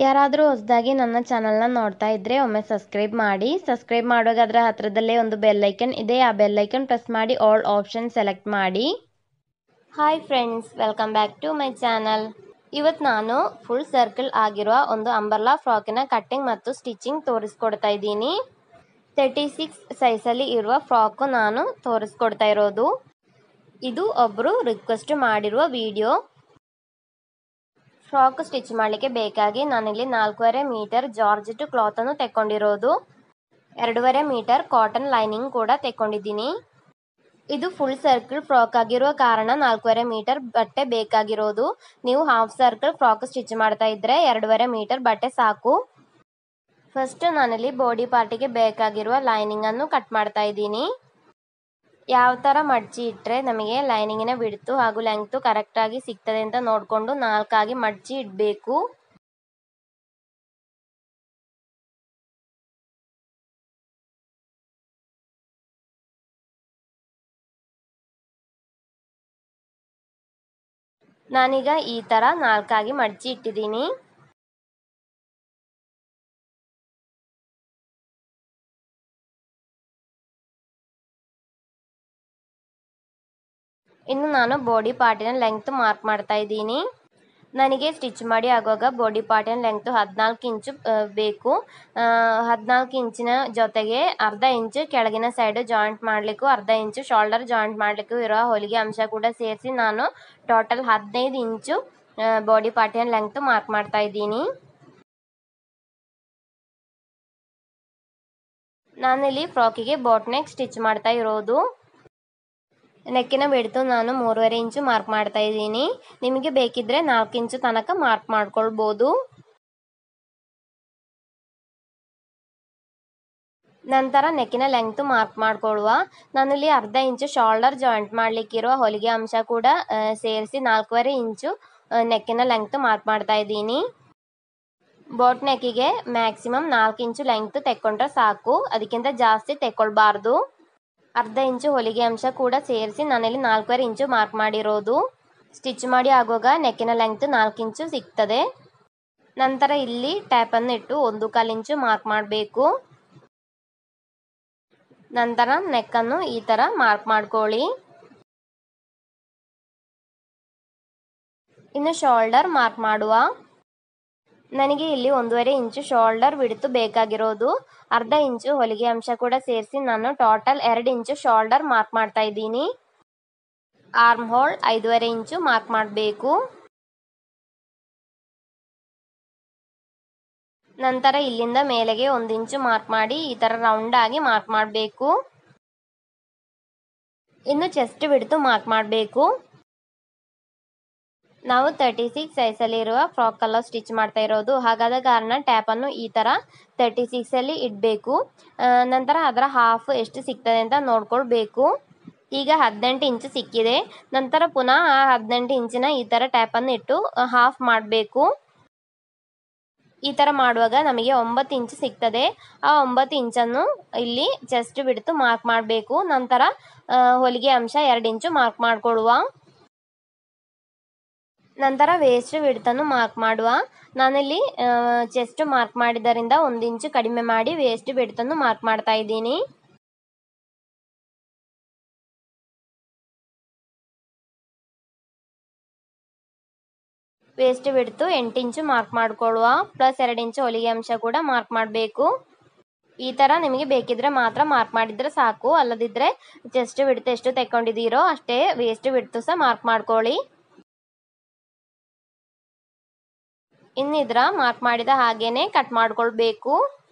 ಯಾರಾದರೂ ಹೊಸದಾಗಿ ನನ್ನ ಚಾನಲ್ನ ನೋಡ್ತಾ ಇದ್ದರೆ ಒಮ್ಮೆ ಸಬ್ಸ್ಕ್ರೈಬ್ ಮಾಡಿ ಸಬ್ಸ್ಕ್ರೈಬ್ ಮಾಡುವಾಗ ಅದರ ಹತ್ರದಲ್ಲೇ ಒಂದು ಬೆಲ್ಲೈಕನ್ ಇದೆ ಆ ಬೆಲ್ಲೈಕನ್ ಪ್ರೆಸ್ ಮಾಡಿ ಆಲ್ ಆಪ್ಷನ್ ಸೆಲೆಕ್ಟ್ ಮಾಡಿ hi friends welcome back to my channel ಇವತ್ತು ನಾನು ಫುಲ್ ಸರ್ಕಲ್ ಆಗಿರುವ ಒಂದು ಅಂಬರ್ಲಾ ಫ್ರಾಕಿನ ಕಟ್ಟಿಂಗ್ ಮತ್ತು ಸ್ಟಿಚಿಂಗ್ ತೋರಿಸ್ಕೊಡ್ತಾ ಇದ್ದೀನಿ ತರ್ಟಿ ಸಿಕ್ಸ್ ಸೈಜಲ್ಲಿ ಇರುವ ಫ್ರಾಕು ನಾನು ತೋರಿಸ್ಕೊಡ್ತಾ ಇರೋದು ಇದು ಒಬ್ಬರು ರಿಕ್ವೆಸ್ಟ್ ಮಾಡಿರುವ ವಿಡಿಯೋ ಫ್ರಾಕ್ ಸ್ಟಿಚ್ ಮಾಡಲಿಕ್ಕೆ ಬೇಕಾಗಿ ನಾನಿಲ್ಲಿ ನಾಲ್ಕೂವರೆ ಮೀಟರ್ ಜಾರ್ಜೆಟ್ ಕ್ಲಾತನ್ನು ತೆಕ್ಕೊಂಡಿರೋದು ಎರಡೂವರೆ ಮೀಟರ್ ಕಾಟನ್ ಲೈನಿಂಗ್ ಕೂಡ ತೆಕ್ಕೊಂಡಿದ್ದೀನಿ ಇದು ಫುಲ್ ಸರ್ಕಲ್ ಫ್ರಾಕ್ ಆಗಿರುವ ಕಾರಣ ನಾಲ್ಕೂವರೆ ಮೀಟರ್ ಬಟ್ಟೆ ಬೇಕಾಗಿರೋದು ನೀವು ಹಾಫ್ ಸರ್ಕಲ್ ಫ್ರಾಕ್ ಸ್ಟಿಚ್ ಮಾಡ್ತಾ ಇದ್ರೆ ಎರಡೂವರೆ ಮೀಟರ್ ಬಟ್ಟೆ ಸಾಕು ಫಸ್ಟ್ ನಾನಿಲ್ಲಿ ಬಾಡಿ ಪಾರ್ಟಿಗೆ ಬೇಕಾಗಿರುವ ಲೈನಿಂಗ್ ಅನ್ನು ಕಟ್ ಮಾಡ್ತಾ ಇದ್ದೀನಿ ಯಾವ ಥರ ಮಡ್ಚಿ ಇಟ್ಟರೆ ನಮಗೆ ಲೈನಿಂಗಿನ ಬಿಡ್ತು ಹಾಗೂ ಲೆಂಗ್ತು ಕರೆಕ್ಟಾಗಿ ಸಿಗ್ತದೆ ಅಂತ ನೋಡಿಕೊಂಡು ನಾಲ್ಕಾಗಿ ಮಡ್ಚಿ ಇಡಬೇಕು ನಾನೀಗ ಈ ಥರ ನಾಲ್ಕಾಗಿ ಮಡ್ಚಿ ಇಟ್ಟಿದ್ದೀನಿ ಇನ್ನು ನಾನು ಬಾಡಿ ಪಾರ್ಟಿನ ಲೆಂಗ್ತ್ ಮಾರ್ಕ್ ಮಾಡ್ತಾ ಇದ್ದೀನಿ ನನಗೆ ಸ್ಟಿಚ್ ಮಾಡಿ ಆಗುವಾಗ ಬಾಡಿ ಪಾರ್ಟಿನ ಲೆಂಗ್ತು ಹದಿನಾಲ್ಕು ಇಂಚು ಬೇಕು ಹದಿನಾಲ್ಕು ಇಂಚಿನ ಜೊತೆಗೆ ಅರ್ಧ ಇಂಚು ಕೆಳಗಿನ ಸೈಡು ಜಾಯಿಂಟ್ ಮಾಡಲಿಕ್ಕೂ ಅರ್ಧ ಇಂಚು ಶೋಲ್ಡರ್ ಜಾಯಿಂಟ್ ಮಾಡಲಿಕ್ಕೂ ಇರೋ ಹೊಲಿಗೆ ಅಂಶ ಕೂಡ ಸೇರಿಸಿ ನಾನು ಟೋಟಲ್ ಹದಿನೈದು ಇಂಚು ಬಾಡಿ ಪಾರ್ಟಿನ ಲೆಂಗ್ತ್ ಮಾರ್ಕ್ ಮಾಡ್ತಾ ಇದ್ದೀನಿ ನಾನಿಲ್ಲಿ ಫ್ರಾಕಿಗೆ ಬಾಟ್ ನೆಕ್ ಸ್ಟಿಚ್ ಮಾಡ್ತಾ ಇರೋದು ನೆಕ್ಕಿನ ಬಿಡ್ತು ನಾನು ಮೂರುವರೆ ಇಂಚು ಮಾರ್ಕ್ ಮಾಡ್ತಾ ಇದ್ದೀನಿ ನಿಮಗೆ ಬೇಕಿದ್ರೆ ನಾಲ್ಕು ಇಂಚು ತನಕ ಮಾರ್ಕ್ ಮಾಡ್ಕೊಳ್ಬೋದು ನಂತರ ನೆಕ್ಕಿನ ಲೆಂಗ್ತ್ ಮಾರ್ಕ್ ಮಾಡ್ಕೊಳ್ಳುವ ನಾನಿಲ್ಲಿ ಅರ್ಧ ಇಂಚು ಶೋಲ್ಡರ್ ಜಾಯಿಂಟ್ ಮಾಡಲಿಕ್ಕಿರುವ ಹೊಲಿಗೆ ಅಂಶ ಕೂಡ ಸೇರಿಸಿ ನಾಲ್ಕೂವರೆ ಇಂಚು ನೆಕ್ಕಿನ ಲೆಂಗ್ತ್ ಮಾರ್ಕ್ ಮಾಡ್ತಾ ಇದ್ದೀನಿ ಬೋಟ್ ನೆಕ್ಕಿಗೆ ಮ್ಯಾಕ್ಸಿಮಮ್ ನಾಲ್ಕು ಇಂಚು ಲೆಂಗ್ತ್ ತೆಕ್ಕೊಂಡ್ರೆ ಸಾಕು ಅದಕ್ಕಿಂತ ಜಾಸ್ತಿ ತೆಕ್ಕೊಳ್ಬಾರ್ದು ಅರ್ಧ ಇಂಚು ಹೊಲಿಗೆ ಅಂಶ ಕೂಡ ಸೇರಿಸಿ ನಾನಿಲ್ಲಿ ನಾಲ್ಕೂವರೆ ಇಂಚು ಮಾರ್ಕ್ ಮಾಡಿರೋದು ಸ್ಟಿಚ್ ಮಾಡಿ ಆಗುವಾಗ ನೆಕ್ಕಿನ ಲೆಂಗ್ತ್ ನಾಲ್ಕು ಇಂಚು ಸಿಗ್ತದೆ ನಂತರ ಇಲ್ಲಿ ಟ್ಯಾಪನ್ನು ಇಟ್ಟು ಒಂದು ಕಾಲು ಇಂಚು ಮಾರ್ಕ್ ಮಾಡಬೇಕು ನಂತರ ನೆಕ್ಕನ್ನು ಈ ಥರ ಮಾರ್ಕ್ ಮಾಡ್ಕೊಳ್ಳಿ ಇನ್ನು ಶೋಲ್ಡರ್ ಮಾರ್ಕ್ ಮಾಡುವ ನನಗೆ ಇಲ್ಲಿ ಒಂದೂವರೆ ಇಂಚು ಶೋಲ್ಡರ್ ಬಿಡ್ತು ಬೇಕಾಗಿರೋದು ಅರ್ಧ ಇಂಚು ಹೊಲಿಗೆ ಅಂಶ ಕೂಡ ಸೇರಿಸಿ ನಾನು ಟೋಟಲ್ ಎರಡು ಇಂಚು ಶೋಲ್ಡರ್ ಮಾರ್ಕ್ ಮಾಡ್ತಾ ಇದ್ದೀನಿ ಆರ್ಮ್ ಹೋಲ್ ಐದೂವರೆ ಇಂಚು ಮಾರ್ಕ್ ಮಾಡಬೇಕು ನಂತರ ಇಲ್ಲಿಂದ ಮೇಲೆಗೆ ಒಂದು ಇಂಚು ಮಾರ್ಕ್ ಮಾಡಿ ಈ ಥರ ರೌಂಡ್ ಆಗಿ ಮಾರ್ಕ್ ಮಾಡಬೇಕು ಇನ್ನು ಚೆಸ್ಟ್ ಬಿಡ್ತು ಮಾರ್ಕ್ ಮಾಡಬೇಕು ನಾವು ತರ್ಟಿ ಸಿಕ್ಸ್ ಸೈಜಲ್ಲಿ ಇರುವ ಫ್ರಾಕ್ ಕಲರ್ ಸ್ಟಿಚ್ ಮಾಡ್ತಾ ಇರೋದು ಹಾಗಾದ ಕಾರಣ ಟ್ಯಾಪನ್ನು ಈ ಥರ ತರ್ಟಿ ಸಿಕ್ಸಲ್ಲಿ ಇಡಬೇಕು ನಂತರ ಅದರ ಹಾಫ್ ಎಷ್ಟು ಸಿಗ್ತದೆ ಅಂತ ನೋಡ್ಕೊಳ್ಬೇಕು ಈಗ ಹದಿನೆಂಟು ಇಂಚು ಸಿಕ್ಕಿದೆ ನಂತರ ಪುನಃ ಆ ಹದಿನೆಂಟು ಇಂಚಿನ ಈ ಥರ ಟ್ಯಾಪನ್ನು ಇಟ್ಟು ಹಾಫ್ ಮಾಡಬೇಕು ಈ ಥರ ಮಾಡುವಾಗ ನಮಗೆ ಒಂಬತ್ತು ಇಂಚು ಸಿಗ್ತದೆ ಆ ಒಂಬತ್ತು ಇಂಚನ್ನು ಇಲ್ಲಿ ಚೆಸ್ಟ್ ಬಿಡ್ತು ಮಾರ್ಕ್ ಮಾಡಬೇಕು ನಂತರ ಹೊಲಿಗೆ ಅಂಶ ಎರಡು ಇಂಚು ಮಾರ್ಕ್ ಮಾಡಿಕೊಳ್ಳುವ ನಂತರ ವೇಸ್ಟ್ ವಿಡ್ತನ್ನು ಮಾರ್ಕ್ ಮಾಡುವ ನಾನಿಲ್ಲಿ ಚೆಸ್ಟ್ ಮಾರ್ಕ್ ಮಾಡಿದ್ದರಿಂದ ಒಂದು ಇಂಚು ಕಡಿಮೆ ಮಾಡಿ ವೇಸ್ಟ್ ವಿಡ್ತನ್ನು ಮಾರ್ಕ್ ಮಾಡ್ತಾ ಇದ್ದೀನಿ ವೇಸ್ಟ್ ಬಿಡ್ತು ಎಂಟು ಇಂಚು ಮಾರ್ಕ್ ಮಾಡ್ಕೊಳ್ಳುವ ಪ್ಲಸ್ ಎರಡು ಇಂಚು ಹೊಲಿಗೆ ಅಂಶ ಕೂಡ ಮಾರ್ಕ್ ಮಾಡಬೇಕು ಈ ಥರ ನಿಮಗೆ ಬೇಕಿದ್ರೆ ಮಾತ್ರ ಮಾರ್ಕ್ ಮಾಡಿದ್ರೆ ಸಾಕು ಅಲ್ಲದಿದ್ದರೆ ಚೆಸ್ಟ್ ಬಿಡ್ತು ಎಷ್ಟು ತೆಕ್ಕೊಂಡಿದ್ದೀರೋ ಅಷ್ಟೇ ವೇಸ್ಟ್ ಬಿಡ್ತು ಸಹ ಮಾರ್ಕ್ ಮಾಡ್ಕೊಳ್ಳಿ ಇನ್ನಿದ್ರ ಮಾರ್ಕ್ ಮಾಡಿದ ಹಾಗೇನೆ ಕಟ್ ಮಾಡ್ಕೊಳ್ಬೇಕು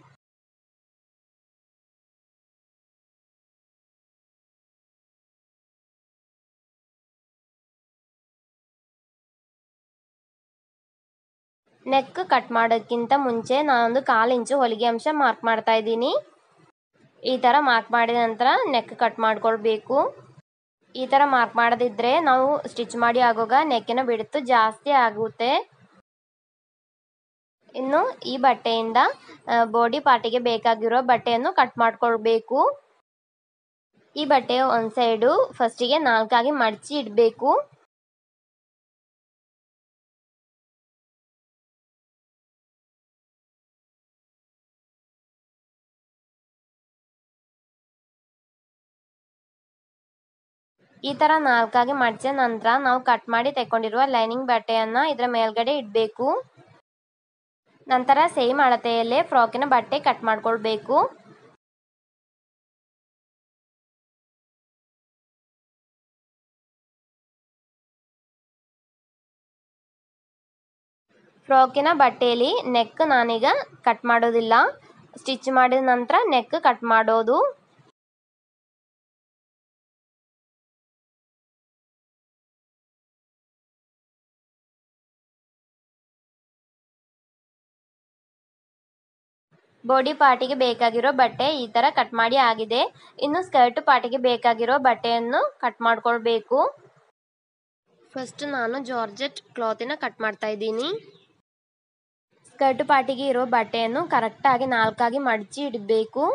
ನೆಕ್ ಕಟ್ ಮಾಡೋಕ್ಕಿಂತ ಮುಂಚೆ ನಾನೊಂದು ಕಾಲು ಇಂಚು ಹೊಲಿಗೆ ಅಂಶ ಮಾರ್ಕ್ ಮಾಡ್ತಾ ಇದ್ದೀನಿ ಈ ಥರ ಮಾರ್ಕ್ ಮಾಡಿದ ನಂತರ ನೆಕ್ ಕಟ್ ಮಾಡ್ಕೊಳ್ಬೇಕು ಈ ಥರ ಮಾರ್ಕ್ ಮಾಡದಿದ್ದರೆ ನಾವು ಸ್ಟಿಚ್ ಮಾಡಿ ಆಗುವಾಗ ನೆಕ್ಕಿನ ಬಿಡುತ್ತು ಜಾಸ್ತಿ ಆಗುತ್ತೆ ಇನ್ನು ಈ ಬಟ್ಟೆಯಿಂದ ಬಾಡಿ ಪಾರ್ಟಿಗೆ ಬೇಕಾಗಿರೋ ಬಟ್ಟೆಯನ್ನು ಕಟ್ ಮಾಡ್ಕೊಳ್ಬೇಕು ಈ ಬಟ್ಟೆಯ ಒಂದು ಸೈಡು ಫಸ್ಟಿಗೆ ನಾಲ್ಕಾಗಿ ಮಡಚಿ ಇಡಬೇಕು ಈ ಥರ ನಾಲ್ಕಾಗಿ ಮಡಿಸಿದ ನಂತರ ನಾವು ಕಟ್ ಮಾಡಿ ತೆಕ್ಕೊಂಡಿರುವ ಲೈನಿಂಗ್ ಬಟ್ಟೆಯನ್ನು ಇದರ ಮೇಲ್ಗಡೆ ಇಡಬೇಕು ನಂತರ ಸೇಮ್ ಅಳತೆಯಲ್ಲೇ ಫ್ರಾಕಿನ ಬಟ್ಟೆ ಕಟ್ ಮಾಡ್ಕೊಳ್ಬೇಕು ಫ್ರಾಕಿನ ಬಟ್ಟೆಯಲ್ಲಿ ನೆಕ್ ನಾನೀಗ ಕಟ್ ಮಾಡೋದಿಲ್ಲ ಸ್ಟಿಚ್ ಮಾಡಿದ ನಂತರ ನೆಕ್ ಕಟ್ ಮಾಡೋದು ಬಾಡಿ ಪಾರ್ಟಿಗೆ ಬೇಕಾಗಿರೋ ಬಟ್ಟೆ ಈ ಥರ ಕಟ್ ಮಾಡಿ ಆಗಿದೆ ಇನ್ನು ಸ್ಕರ್ಟ್ ಪಾರ್ಟಿಗೆ ಬೇಕಾಗಿರೋ ಬಟ್ಟೆಯನ್ನು ಕಟ್ ಮಾಡ್ಕೊಳ್ಬೇಕು ಫಸ್ಟ್ ನಾನು ಜಾರ್ಜೆಟ್ ಕ್ಲಾತಿನ ಕಟ್ ಮಾಡ್ತಾ ಇದ್ದೀನಿ ಸ್ಕರ್ಟ್ ಪಾರ್ಟಿಗೆ ಇರೋ ಬಟ್ಟೆಯನ್ನು ಕರೆಕ್ಟಾಗಿ ನಾಲ್ಕಾಗಿ ಮಡಚಿ ಇಡಬೇಕು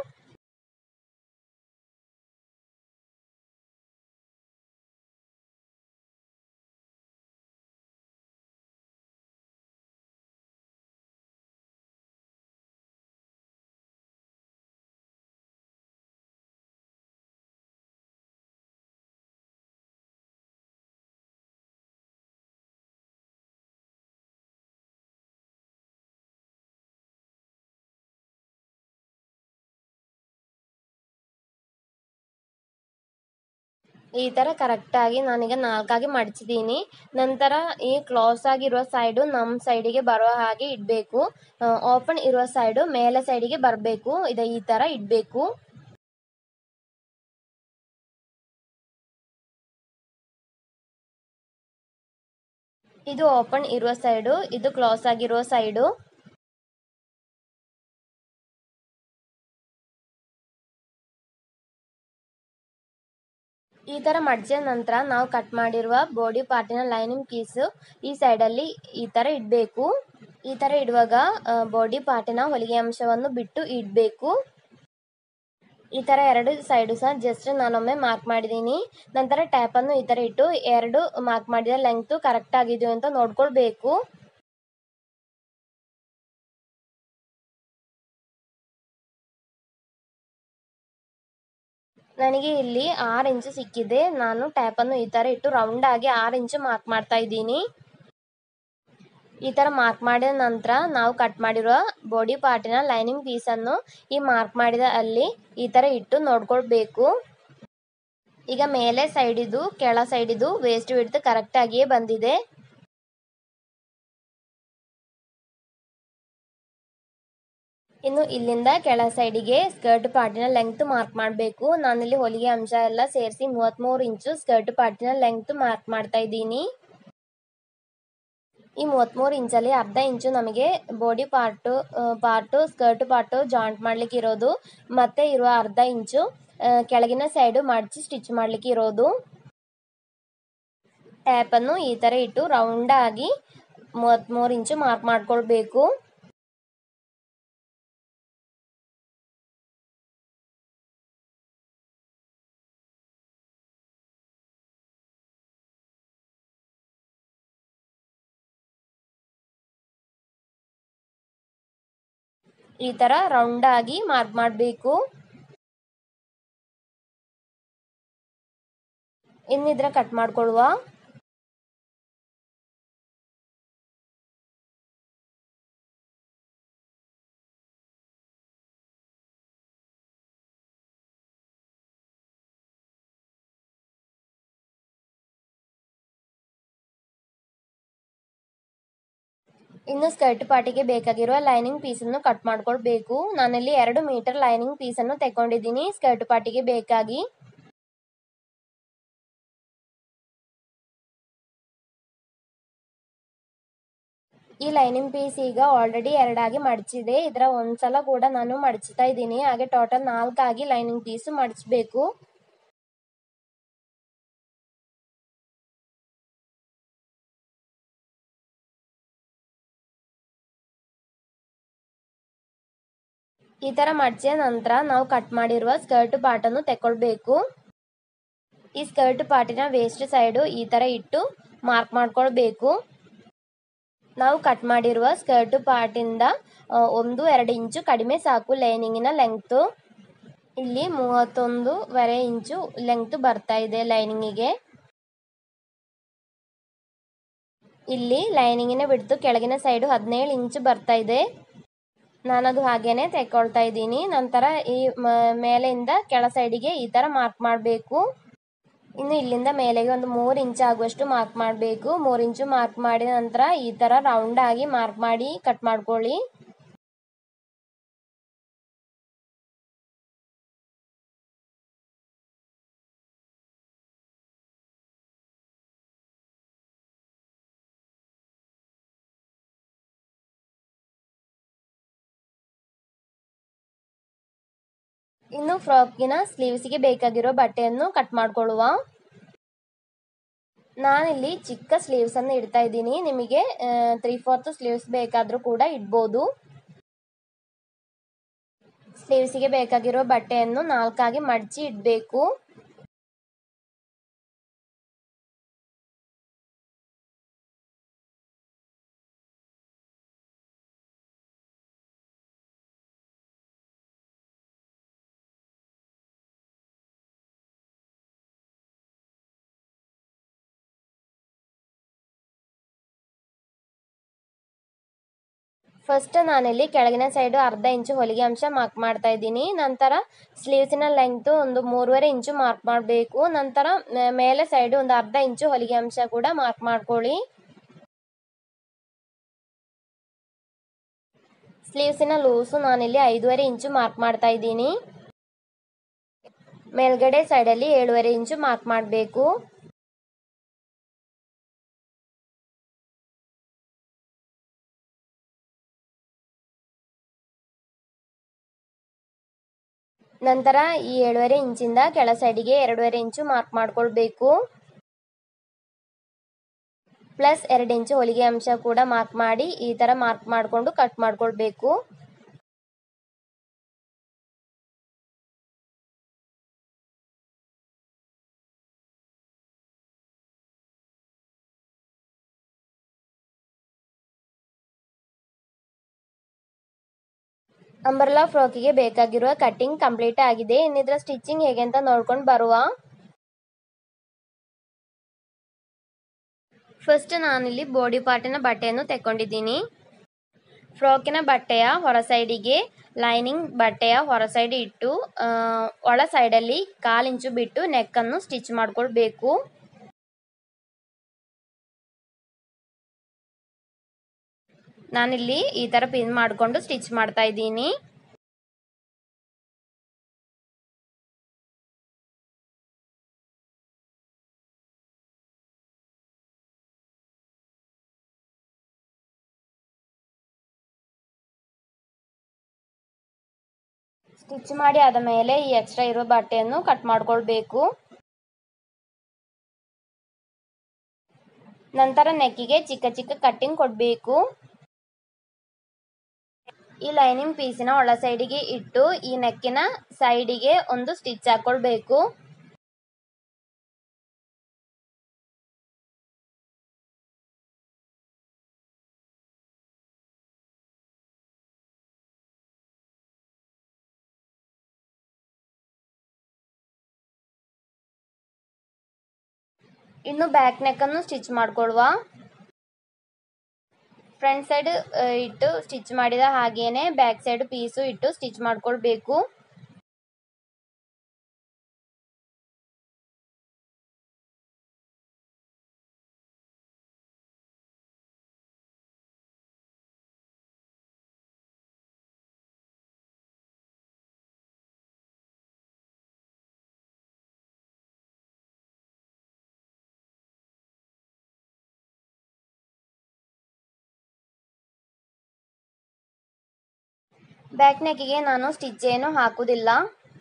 ಈ ಥರ ಕರೆಕ್ಟಾಗಿ ನಾನೀಗ ನಾಲ್ಕಾಗಿ ಮಡಚಿದ್ದೀನಿ ನಂತರ ಈ ಕ್ಲಾಸ್ ಆಗಿರುವ ಸೈಡು ನಮ್ಮ ಸೈಡಿಗೆ ಬರೋ ಹಾಗೆ ಇಡಬೇಕು ಓಪನ್ ಇರುವ ಸೈಡು ಮೇಲೆ ಸೈಡಿಗೆ ಬರಬೇಕು ಇದೆ ಈ ಥರ ಇಡಬೇಕು ಇದು ಓಪನ್ ಇರುವ ಸೈಡು ಇದು ಕ್ಲಾಸ್ ಆಗಿರುವ ಸೈಡು ಈ ಥರ ಮಡಿಸಿದ ನಂತರ ನಾವು ಕಟ್ ಮಾಡಿರುವ ಬಾಡಿ ಪಾರ್ಟಿನ ಲೈನಿಂಗ್ ಪೀಸು ಈ ಸೈಡಲ್ಲಿ ಈ ಥರ ಇಡಬೇಕು ಈ ಥರ ಇಡುವಾಗ ಬಾಡಿ ಪಾರ್ಟಿನ ಹೊಲಿಗೆ ಅಂಶವನ್ನು ಬಿಟ್ಟು ಇಡಬೇಕು ಈ ಥರ ಎರಡು ಸೈಡು ಸಹ ಜಸ್ಟ್ ನಾನೊಮ್ಮೆ ಮಾರ್ಕ್ ಮಾಡಿದ್ದೀನಿ ನಂತರ ಟ್ಯಾಪನ್ನು ಈ ಥರ ಇಟ್ಟು ಎರಡು ಮಾರ್ಕ್ ಮಾಡಿದ ಲೆಂಗ್ತು ಕರೆಕ್ಟ್ ಆಗಿದೆಯೋ ಅಂತ ನೋಡ್ಕೊಳ್ಬೇಕು ನನಗೆ ಇಲ್ಲಿ ಆರು ಇಂಚು ಸಿಕ್ಕಿದೆ ನಾನು ಟ್ಯಾಪನ್ನು ಈ ಥರ ಇಟ್ಟು ರೌಂಡ್ ಆಗಿ ಆರು ಇಂಚು ಮಾರ್ಕ್ ಮಾಡ್ತಾ ಇದ್ದೀನಿ ಈ ಥರ ಮಾರ್ಕ್ ಮಾಡಿದ ನಂತರ ನಾವು ಕಟ್ ಮಾಡಿರುವ ಬಾಡಿ ಪಾರ್ಟಿನ ಲೈನಿಂಗ್ ಪೀಸನ್ನು ಈ ಮಾರ್ಕ್ ಮಾಡಿದ ಅಲ್ಲಿ ಈ ಥರ ಇಟ್ಟು ನೋಡ್ಕೊಳ್ಬೇಕು ಈಗ ಮೇಲೆ ಸೈಡಿದು ಕೆಳ ಸೈಡಿದು ವೇಸ್ಟ್ ವಿಡ್ತ್ ಕರೆಕ್ಟಾಗಿಯೇ ಬಂದಿದೆ ಇನ್ನು ಇಲ್ಲಿಂದ ಕೆಳ ಸೈಡಿಗೆ ಸ್ಕರ್ಟ್ ಪಾರ್ಟಿನ ಲೆಂಗ್ತ್ ಮಾರ್ಕ್ ಮಾಡಬೇಕು ನಾನಿಲ್ಲಿ ಹೊಲಿಗೆ ಅಂಶ ಎಲ್ಲ ಸೇರಿಸಿ ಮೂವತ್ತ್ಮೂರು ಇಂಚು ಸ್ಕರ್ಟ್ ಪಾರ್ಟಿನ ಲೆಂಗ್ತ್ ಮಾರ್ಕ್ ಮಾಡ್ತಾ ಇದ್ದೀನಿ ಈ ಮೂವತ್ತ್ಮೂರು ಇಂಚಲ್ಲಿ ಅರ್ಧ ಇಂಚು ನಮಗೆ body part part skirt part joint ಮಾಡ್ಲಿಕ್ಕೆ ಇರೋದು ಮತ್ತೆ ಇರುವ ಅರ್ಧ ಇಂಚು ಕೆಳಗಿನ ಸೈಡು ಮಡಚಿ ಸ್ಟಿಚ್ ಮಾಡ್ಲಿಕ್ಕೆ ಇರೋದು ಟ್ಯಾಪನ್ನು ಈ ಥರ ಇಟ್ಟು ರೌಂಡಾಗಿ ಮೂವತ್ತ್ಮೂರು ಇಂಚು ಮಾರ್ಕ್ ಮಾಡ್ಕೊಳ್ಬೇಕು ಈ ಥರ ರೌಂಡಾಗಿ ಮಾರ್ಕ್ ಮಾಡಬೇಕು ಇನ್ನಿದ್ರೆ ಕಟ್ ಮಾಡ್ಕೊಳ್ಳುವ ಇನ್ನು ಸ್ಕರ್ಟ್ ಪಾರ್ಟಿಗೆ ಬೇಕಾಗಿರುವ ಲೈನಿಂಗ್ ಪೀಸನ್ನು ಕಟ್ ಮಾಡ್ಕೊಳ್ಬೇಕು ನಾನಿಲ್ಲಿ ಎರಡು ಮೀಟರ್ ಲೈನಿಂಗ್ ಪೀಸನ್ನು ತೆಕೊಂಡಿದ್ದೀನಿ ಸ್ಕರ್ಟ್ ಪಾರ್ಟಿಗೆ ಬೇಕಾಗಿ ಈ ಲೈನಿಂಗ್ ಪೀಸ್ ಈಗ ಆಲ್ರೆಡಿ ಎರಡಾಗಿ ಮಡಚಿದೆ ಇದರ ಒಂದ್ಸಲ ಕೂಡ ನಾನು ಮಡಚ್ತಾ ಇದ್ದೀನಿ ಹಾಗೆ ಟೋಟಲ್ ನಾಲ್ಕಾಗಿ ಲೈನಿಂಗ್ ಪೀಸ್ ಮಡಚಬೇಕು ಈ ಥರ ಮಡಚಿದ ನಂತರ ನಾವು ಕಟ್ ಮಾಡಿರುವ ಸ್ಕರ್ಟ್ ಪಾರ್ಟನ್ನು ತೆಕ್ಕೊಳ್ಬೇಕು ಈ ಸ್ಕರ್ಟ್ ಪಾರ್ಟಿನ ವೇಸ್ಟ್ ಸೈಡು ಈ ಥರ ಇಟ್ಟು ಮಾರ್ಕ್ ಮಾಡ್ಕೊಳ್ಬೇಕು ನಾವು ಕಟ್ ಮಾಡಿರುವ ಸ್ಕರ್ಟ್ ಪಾರ್ಟಿಂದ ಒಂದು ಎರಡು ಇಂಚು ಕಡಿಮೆ ಸಾಕು ಲೈನಿಂಗಿನ ಲೆಂಗ್ತು ಇಲ್ಲಿ ಮೂವತ್ತೊಂದೂವರೆ ಇಂಚು ಲೆಂಗ್ತ್ ಬರ್ತಾ ಇದೆ ಲೈನಿಂಗಿಗೆ ಇಲ್ಲಿ ಲೈನಿಂಗಿನ ಬಿಡ್ತು ಕೆಳಗಿನ ಸೈಡು ಹದಿನೇಳು ಇಂಚು ಬರ್ತಾ ಇದೆ ನಾನದು ಹಾಗೇನೆ ತೆಕ್ಕೊಳ್ತಾ ಇದ್ದೀನಿ ನಂತರ ಈ ಮೇಲೆಯಿಂದ ಕೆಳ ಸೈಡಿಗೆ ಈ ಥರ ಮಾರ್ಕ್ ಮಾಡಬೇಕು ಇನ್ನು ಇಲ್ಲಿಂದ ಮೇಲೆಗೆ ಒಂದು ಮೂರು ಇಂಚ್ ಆಗುವಷ್ಟು ಮಾರ್ಕ್ ಮಾಡಬೇಕು ಮೂರು ಇಂಚು ಮಾರ್ಕ್ ಮಾಡಿದ ನಂತರ ಈ ಥರ ರೌಂಡ್ ಆಗಿ ಮಾರ್ಕ್ ಮಾಡಿ ಕಟ್ ಮಾಡ್ಕೊಳ್ಳಿ ಇನ್ನು ಫ್ರಾಕಿನ ಸ್ಲೀವ್ಸ್ಗೆ ಬೇಕಾಗಿರೋ ಬಟ್ಟೆಯನ್ನು ಕಟ್ ಮಾಡ್ಕೊಳ್ಳುವ ನಾನಿಲ್ಲಿ ಚಿಕ್ಕ ಸ್ಲೀವ್ಸ್ ಅನ್ನು ಇಡ್ತಾ ಇದ್ದೀನಿ ನಿಮಗೆ ತ್ರೀ ಫೋರ್ತ್ ಸ್ಲೀವ್ಸ್ ಬೇಕಾದರೂ ಕೂಡ ಇಡ್ಬೋದು ಸ್ಲೀವ್ಸಿಗೆ ಬೇಕಾಗಿರೋ ಬಟ್ಟೆಯನ್ನು ನಾಲ್ಕಾಗಿ ಮಡಚಿ ಇಡಬೇಕು ಫಸ್ಟ್ ನಾನಿಲ್ಲಿ ಕೆಳಗಿನ ಸೈಡು ಅರ್ಧ ಇಂಚು ಹೊಲಿಗೆ ಅಂಶ ಮಾರ್ಕ್ ಮಾಡ್ತಾ ಇದ್ದೀನಿ ನಂತರ ಸ್ಲೀವ್ಸಿನ ಲೆಂಗ್ತು ಒಂದು ಮೂರುವರೆ ಇಂಚು ಮಾರ್ಕ್ ಮಾಡಬೇಕು ನಂತರ ಮೇಲೆ ಸೈಡು ಒಂದು ಅರ್ಧ ಇಂಚು ಹೊಲಿಗೆ ಅಂಶ ಕೂಡ ಮಾರ್ಕ್ ಮಾಡ್ಕೊಳ್ಳಿ ಸ್ಲೀವ್ಸಿನ ಲೂಸು ನಾನಿಲ್ಲಿ ಐದೂವರೆ ಇಂಚು ಮಾರ್ಕ್ ಮಾಡ್ತಾ ಇದ್ದೀನಿ ಮೇಲ್ಗಡೆ ಸೈಡಲ್ಲಿ ಏಳುವರೆ ಇಂಚು ಮಾರ್ಕ್ ಮಾಡಬೇಕು ನಂತರ ಈ ಏಳುವರೆ ಇಂಚಿಂದ ಕೆಳ ಸೈಡಿಗೆ ಎರಡೂವರೆ ಇಂಚು ಮಾರ್ಕ್ ಮಾಡ್ಕೊಳ್ಬೇಕು ಪ್ಲಸ್ ಎರಡು ಇಂಚು ಹೊಲಿಗೆ ಅಂಶ ಕೂಡ ಮಾರ್ಕ್ ಮಾಡಿ ಈ ಥರ ಮಾರ್ಕ್ ಮಾಡಿಕೊಂಡು ಕಟ್ ಮಾಡ್ಕೊಳ್ಬೇಕು ಅಂಬರ್ಲಾ ಫ್ರಾಕಿಗೆ ಬೇಕಾಗಿರುವ ಕಟ್ಟಿಂಗ್ ಕಂಪ್ಲೀಟ್ ಆಗಿದೆ ಇನ್ನಿದ್ರ ಸ್ಟಿಚಿಂಗ್ ಹೇಗೆ ಅಂತ ನೋಡ್ಕೊಂಡು ಬರುವ ಫಸ್ಟ್ ನಾನಿಲ್ಲಿ ಬಾಡಿ ಪಾರ್ಟಿನ ಬಟ್ಟೆಯನ್ನು ತೆಕ್ಕೊಂಡಿದ್ದೀನಿ ಫ್ರಾಕಿನ ಬಟ್ಟೆಯ ಹೊರ ಸೈಡಿಗೆ ಲೈನಿಂಗ್ ಬಟ್ಟೆಯ ಹೊರ ಸೈಡ್ ಇಟ್ಟು ಒಳ ಸೈಡಲ್ಲಿ ಕಾಲು ಇಂಚು ಬಿಟ್ಟು ನೆಕ್ಕನ್ನು ಸ್ಟಿಚ್ ಮಾಡ್ಕೊಳ್ಬೇಕು ನಾನಿಲ್ಲಿ ಈ ಥರ ಪಿನ್ ಮಾಡಿಕೊಂಡು ಸ್ಟಿಚ್ ಮಾಡ್ತಾ ಇದ್ದೀನಿ ಸ್ಟಿಚ್ ಮಾಡಿ ಆದ ಮೇಲೆ ಈ ಎಕ್ಸ್ಟ್ರಾ ಇರೋ ಬಟ್ಟೆಯನ್ನು ಕಟ್ ಮಾಡ್ಕೊಳ್ಬೇಕು ನಂತರ ನೆಕ್ಕಿಗೆ ಚಿಕ್ಕ ಚಿಕ್ಕ ಕಟ್ಟಿಂಗ್ ಕೊಡಬೇಕು ಈ ಲೈನಿಂಗ್ ಪೀಸಿನ ಒಳ ಸೈಡಿಗೆ ಇಟ್ಟು ಈ ನೆಕ್ಕಿನ ಸೈಡಿಗೆ ಒಂದು ಸ್ಟಿಚ್ ಹಾಕೊಳ್ಬೇಕು ಇನ್ನು ಬ್ಯಾಕ್ ನೆಕ್ಕನ್ನು ಸ್ಟಿಚ್ ಮಾಡ್ಕೊಳ್ವಾ ಫ್ರಂಟ್ ಸೈಡ್ ಇಟ್ಟು ಸ್ಟಿಚ್ ಮಾಡಿದ ಹಾಗೇನೆ ಬ್ಯಾಕ್ ಸೈಡ್ ಪೀಸು ಇಟ್ಟು ಸ್ಟಿಚ್ ಮಾಡ್ಕೊಳ್ಬೇಕು ಬ್ಯಾಕ್ ನೆಕ್ಕಿಗೆ ನಾನು ಸ್ಟಿಚ್ ಏನು ಹಾಕುವುದಿಲ್ಲ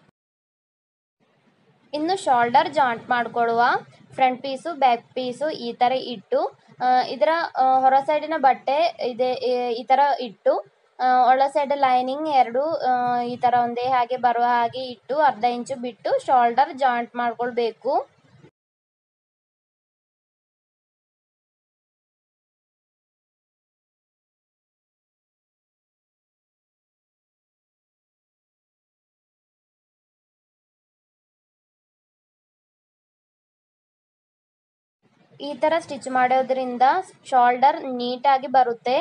ಇನ್ನು ಶೋಲ್ಡರ್ ಜಾಯಿಂಟ್ ಮಾಡ್ಕೊಳ್ಳುವ ಫ್ರಂಟ್ ಪೀಸು ಬ್ಯಾಕ್ ಪೀಸು ಈ ಥರ ಇಟ್ಟು ಇದರ ಹೊರ ಸೈಡಿನ ಬಟ್ಟೆ ಇದೆ ಈ ಥರ ಇಟ್ಟು ಒಳ ಸೈಡ್ ಲೈನಿಂಗ್ ಎರಡು ಈ ಥರ ಒಂದೇ ಹಾಗೆ ಬರುವ ಹಾಗೆ ಇಟ್ಟು ಅರ್ಧ ಇಂಚು ಬಿಟ್ಟು ಶೋಲ್ಡರ್ ಜಾಯಿಂಟ್ ಮಾಡ್ಕೊಳ್ಬೇಕು ಈ ಥರ ಸ್ಟಿಚ್ ಮಾಡೋದ್ರಿಂದ ಶೋಲ್ಡರ್ ನೀಟಾಗಿ ಬರುತ್ತೆ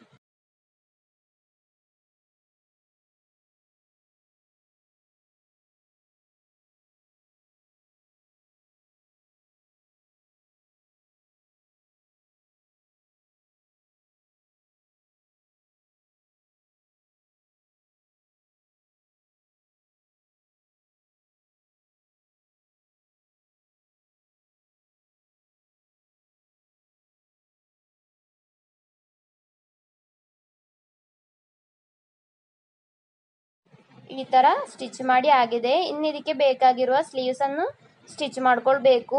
ಈ ಥರ ಸ್ಟಿಚ್ ಮಾಡಿ ಆಗಿದೆ ಇನ್ನು ಇದಕ್ಕೆ ಬೇಕಾಗಿರುವ ಸ್ಲೀವ್ಸನ್ನು ಸ್ಟಿಚ್ ಮಾಡ್ಕೊಳ್ಬೇಕು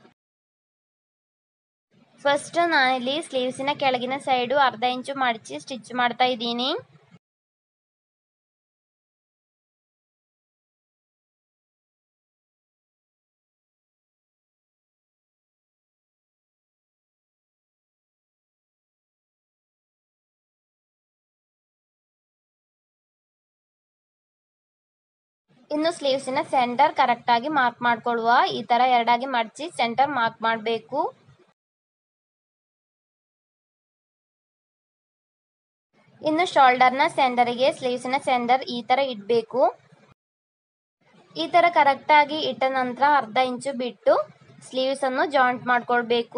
ಫಸ್ಟ್ ನಾನಿಲ್ಲಿ ಸ್ಲೀವ್ಸಿನ ಕೆಳಗಿನ ಸೈಡು ಅರ್ಧ ಇಂಚು ಮಡಚಿ ಸ್ಟಿಚ್ ಮಾಡ್ತಾ ಇದ್ದೀನಿ ಇನ್ನು ಸ್ಲೀವ್ಸಿನ ಸೆಂಟರ್ ಕರೆಕ್ಟಾಗಿ ಮಾರ್ಕ್ ಮಾಡ್ಕೊಳ್ಳುವ ಈ ಥರ ಎರಡಾಗಿ ಮಡಚಿ ಸೆಂಟರ್ ಮಾರ್ಕ್ ಮಾಡಬೇಕು ಇನ್ನು ಶೋಲ್ಡರ್ನ ಸೆಂಟರಿಗೆ ಸ್ಲೀವ್ಸಿನ ಸೆಂಟರ್ ಈ ಥರ ಇಡಬೇಕು ಈ ಥರ ಕರೆಕ್ಟಾಗಿ ಇಟ್ಟ ನಂತರ ಅರ್ಧ ಇಂಚು ಬಿಟ್ಟು ಸ್ಲೀವ್ಸನ್ನು ಜಾಯಿಂಟ್ ಮಾಡ್ಕೊಳ್ಬೇಕು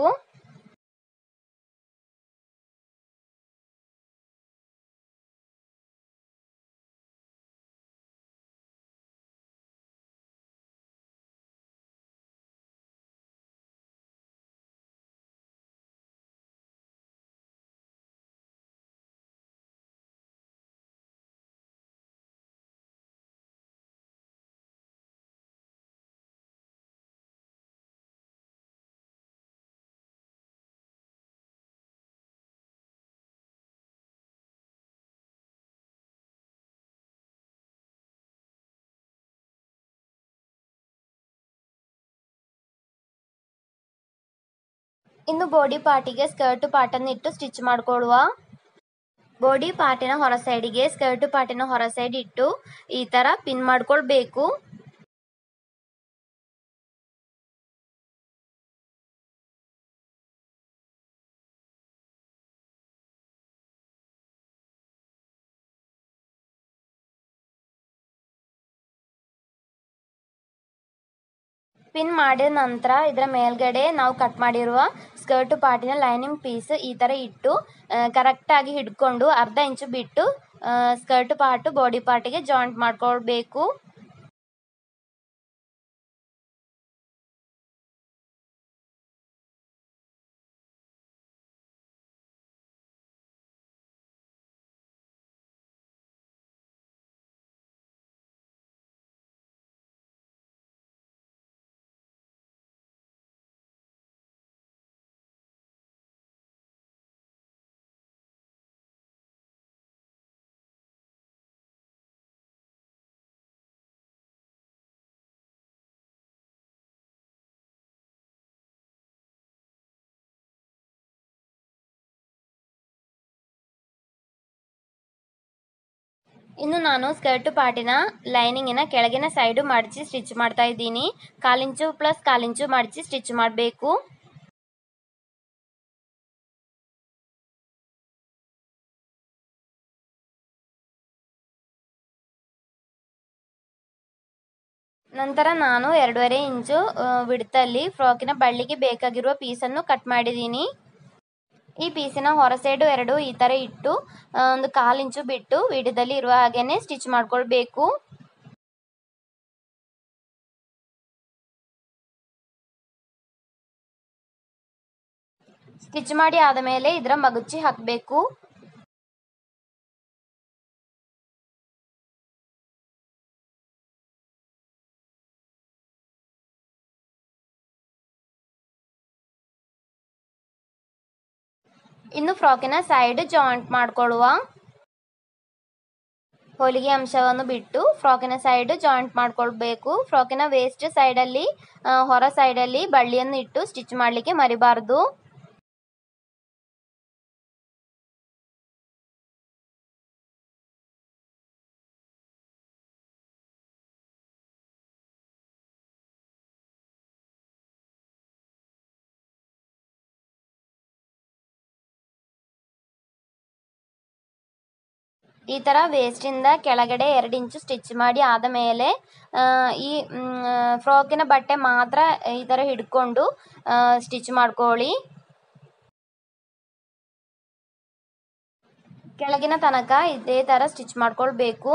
ಇನ್ನು ಬಾಡಿ ಪಾರ್ಟಿಗೆ ಸ್ಕರ್ಟ್ ಪಾರ್ಟನ್ನು ಇಟ್ಟು ಸ್ಟಿಚ್ ಮಾಡ್ಕೊಳ್ಳುವ ಬಾಡಿ ಪಾರ್ಟಿನ ಹೊರ ಸೈಡಿಗೆ ಸ್ಕರ್ಟ್ ಪಾರ್ಟಿನ ಹೊರ ಸೈಡ್ ಇಟ್ಟು ಈ ಥರ ಪಿನ್ ಮಾಡ್ಕೊಳ್ಬೇಕು ಪಿನ್ ಮಾಡಿದ ನಂತರ ಇದರ ಮೇಲ್ಗಡೆ ನಾವು ಕಟ್ ಮಾಡಿರುವ ಸ್ಕರ್ಟ್ ಪಾರ್ಟಿನ ಲೈನಿಂಗ್ ಪೀಸ್ ಈ ಥರ ಇಟ್ಟು ಕರೆಕ್ಟಾಗಿ ಹಿಡ್ಕೊಂಡು ಅರ್ಧ ಇಂಚು ಬಿಟ್ಟು ಸ್ಕರ್ಟ್ ಪಾರ್ಟು ಬಾಡಿ ಪಾರ್ಟಿಗೆ ಜಾಯಿಂಟ್ ಮಾಡ್ಕೊಳ್ಬೇಕು ಇನ್ನು ನಾನು ಸ್ಕರ್ಟ್ ಪಾರ್ಟಿನ ಲೈನಿಂಗಿನ ಕೆಳಗಿನ ಸೈಡು ಮಡಚಿ ಸ್ಟಿಚ್ ಮಾಡ್ತಾ ಇದ್ದೀನಿ ಕಾಲಿಂಚು ಪ್ಲಸ್ ಕಾಲಿಂಚು ಮಡಚಿ ಸ್ಟಿಚ್ ಮಾಡಬೇಕು ನಂತರ ನಾನು ಎರಡೂವರೆ ಇಂಚು ವಿಡ್ತಲ್ಲಿ ಫ್ರಾಕಿನ ಬಳ್ಳಿಗೆ ಬೇಕಾಗಿರುವ ಪೀಸನ್ನು ಕಟ್ ಮಾಡಿದ್ದೀನಿ ಈ ಪೀಸಿನ ಹೊರ ಸೈಡು ಎರಡು ಈ ಥರ ಇಟ್ಟು ಒಂದು ಕಾಲು ಇಂಚು ಬಿಟ್ಟು ವಿಡಿಯೋದಲ್ಲಿ ಇರುವ ಹಾಗೇನೆ ಸ್ಟಿಚ್ ಮಾಡ್ಕೊಳ್ಬೇಕು ಸ್ಟಿಚ್ ಮಾಡಿ ಆದ ಮೇಲೆ ಇದರ ಮಗುಚಿ ಹಾಕಬೇಕು ಇನ್ನು ಫ್ರಾಕಿನ ಸೈಡ್ ಜಾಯಿಂಟ್ ಮಾಡ್ಕೊಳ್ಳುವ ಹೊಲಿಗೆ ಅಂಶವನ್ನು ಬಿಟ್ಟು ಫ್ರಾಕಿನ ಸೈಡ್ ಜಾಯಿಂಟ್ ಮಾಡ್ಕೊಳ್ಬೇಕು ಫ್ರಾಕಿನ ವೇಸ್ಟ್ ಸೈಡಲ್ಲಿ ಹೊರ ಸೈಡಲ್ಲಿ ಬಳ್ಳಿಯನ್ನು ಇಟ್ಟು ಸ್ಟಿಚ್ ಮಾಡಲಿಕ್ಕೆ ಮರಿಬಾರ್ದು ಈ ಥರ ವೇಸ್ಟಿಂದ ಕೆಳಗಡೆ ಎರಡು ಇಂಚು ಸ್ಟಿಚ್ ಮಾಡಿ ಆದ ಮೇಲೆ ಆ, ಈ ಫ್ರಾಕಿನ ಬಟ್ಟೆ ಮಾತ್ರ ಈ ಥರ ಹಿಡ್ಕೊಂಡು ಸ್ಟಿಚ್ ಮಾಡ್ಕೊಳ್ಳಿ ಕೆಳಗಿನ ತನಕ ಇದೇ ಥರ ಸ್ಟಿಚ್ ಮಾಡ್ಕೊಳ್ಬೇಕು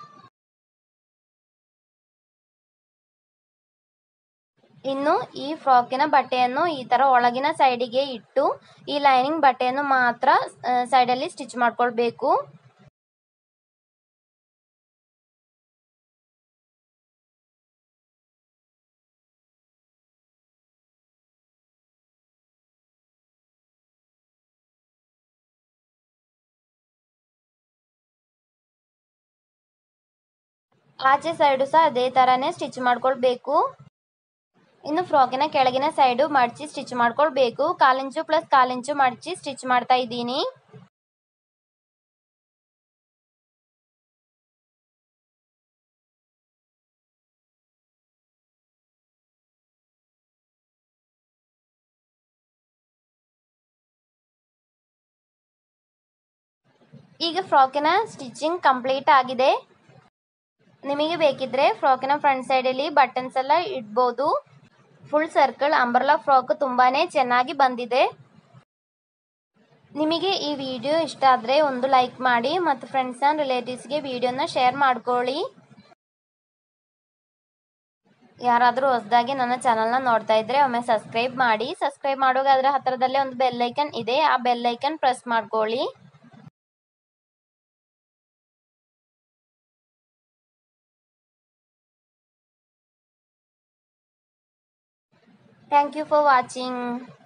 ಇನ್ನು ಈ ಫ್ರಾಕಿನ ಬಟ್ಟೆಯನ್ನು ಈ ಥರ ಒಳಗಿನ ಸೈಡಿಗೆ ಇಟ್ಟು ಈ ಲೈನಿಂಗ್ ಬಟ್ಟೆಯನ್ನು ಮಾತ್ರ ಸೈಡಲ್ಲಿ ಸ್ಟಿಚ್ ಮಾಡ್ಕೊಳ್ಬೇಕು ಆಚೆ ಸೈಡು ಸಹ ಅದೇ ಥರನೇ ಸ್ಟಿಚ್ ಮಾಡ್ಕೊಳ್ಬೇಕು ಇನ್ನು ಫ್ರಾಕಿನ ಕೆಳಗಿನ ಸೈಡು ಮಡಚಿ ಸ್ಟಿಚ್ ಮಾಡ್ಕೊಳ್ಬೇಕು ಕಾಲಿಂಚು ಪ್ಲಸ್ ಕಾಲಿಂಚು ಮಡಚಿ ಸ್ಟಿಚ್ ಮಾಡ್ತಾ ಇದ್ದೀನಿ ಈಗ ಫ್ರಾಕಿನ ಸ್ಟಿಚಿಂಗ್ ಕಂಪ್ಲೀಟ್ ಆಗಿದೆ ನಿಮಗೆ ಬೇಕಿದ್ರೆ ಫ್ರಾಕಿನ ಫ್ರಂಟ್ ಸೈಡಲ್ಲಿ ಬಟನ್ಸ್ ಎಲ್ಲ ಇಡ್ಬೋದು ಫುಲ್ ಸರ್ಕಲ್ ಅಂಬರ್ಲಾ ಫ್ರಾಕ್ ತುಂಬಾನೇ ಚೆನ್ನಾಗಿ ಬಂದಿದೆ ನಿಮಗೆ ಈ ವಿಡಿಯೋ ಇಷ್ಟ ಆದರೆ ಒಂದು ಲೈಕ್ ಮಾಡಿ ಮತ್ತು ಫ್ರೆಂಡ್ಸ್ ಆ್ಯಂಡ್ ರಿಲೇಟಿವ್ಸ್ಗೆ ವಿಡಿಯೋನ ಶೇರ್ ಮಾಡ್ಕೊಳ್ಳಿ ಯಾರಾದರೂ ಹೊಸದಾಗಿ ನನ್ನ ಚಾನಲ್ನ ನೋಡ್ತಾ ಇದ್ರೆ ಒಮ್ಮೆ ಸಬ್ಸ್ಕ್ರೈಬ್ ಮಾಡಿ ಸಬ್ಸ್ಕ್ರೈಬ್ ಮಾಡುವಾಗ ಅದರ ಹತ್ತಿರದಲ್ಲೇ ಒಂದು ಬೆಲ್ ಐಕನ್ ಇದೆ ಆ ಬೆಲ್ ಐಕನ್ ಪ್ರೆಸ್ ಮಾಡ್ಕೊಳ್ಳಿ Thank you for watching.